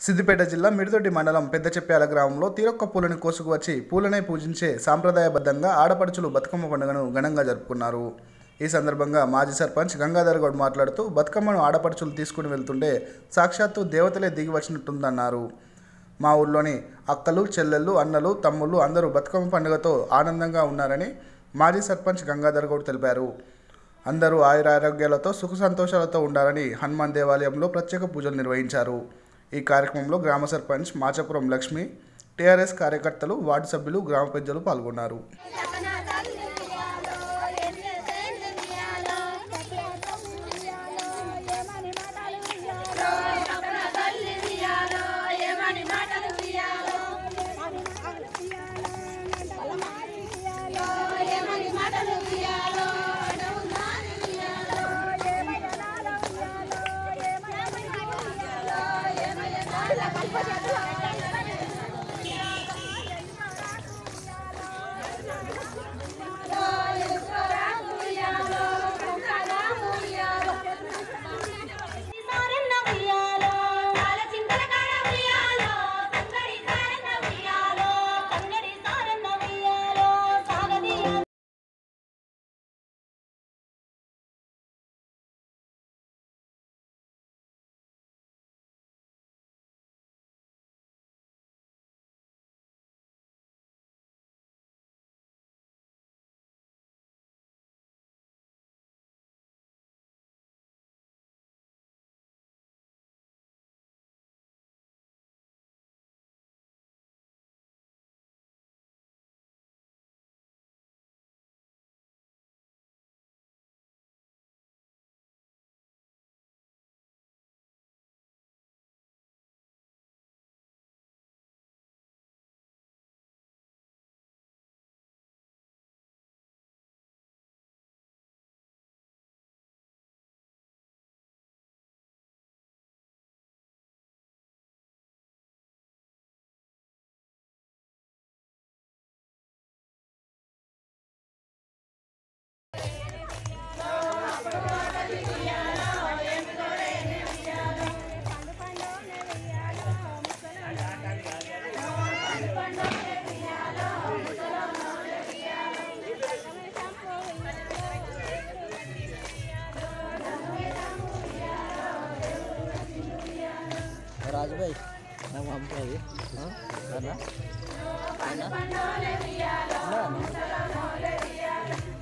సిద్దిపేట జిల్లా మిడిదొడ్డి మండలం పెద్దచెప్యాల గ్రామంలో తీరొక్క పూలని కోసుకువచ్చి పూలనే పూజించే సాంప్రదాయబద్ధంగా ఆడపడుచులు బతుకమ్మ పండుగను ఘనంగా జరుపుకున్నారు ఈ సందర్భంగా మాజీ సర్పంచ్ గంగాధర్ గౌడ్ మాట్లాడుతూ బతుకమ్మను ఆడపడుచులు తీసుకుని వెళ్తుంటే సాక్షాత్తు దేవతలే దిగి వచ్చినట్టుందన్నారు మా ఊర్లోని అక్కలు చెల్లెళ్ళు అన్నలు తమ్ముళ్ళు అందరూ బతుకమ్మ పండుగతో ఆనందంగా ఉన్నారని మాజీ సర్పంచ్ గంగాధర్ గౌడ్ తెలిపారు అందరూ ఆయురారోగ్యాలతో సుఖ సంతోషాలతో ఉండాలని హనుమాన్ దేవాలయంలో ప్రత్యేక పూజలు నిర్వహించారు ఈ కార్యక్రమంలో గ్రామ సర్పంచ్ మాచపురం లక్ష్మి టీఆర్ఎస్ కార్యకర్తలు వార్డు సభ్యులు గ్రామ పెద్దలు పాల్గొన్నారు సారన్న ఉయ్యాలో సాల చింతల కాడ ఉయ్యాలో సంగడి సారన్న ఉయ్యాలో సంగడి సారన్న ఉయ్యాలో సాగదీయ రాజుభాయ్ నాకు పంపేది అన్నా అన్నా